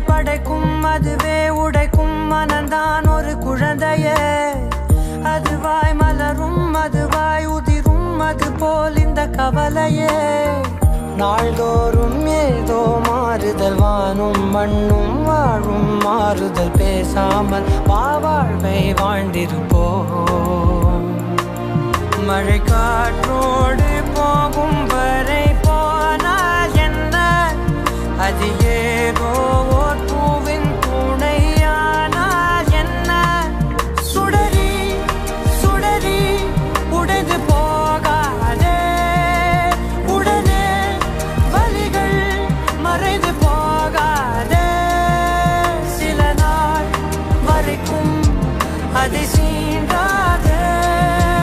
படைக்கும் அதுவே உடைக்கும் மனந்தான் ஒரு குழந்தையே அதுவாய் மலரும் அதுவாய் உதிரும் அது போல் இந்த கவலையே நாள்தோறும் ஏதோ மாறுதல் வானும் மண்ணும் வாழும் மாறுதல் பேசாமல் வாவாழ்வை வாழ்ந்திருப்போம் மழை காற்றோடு போகும்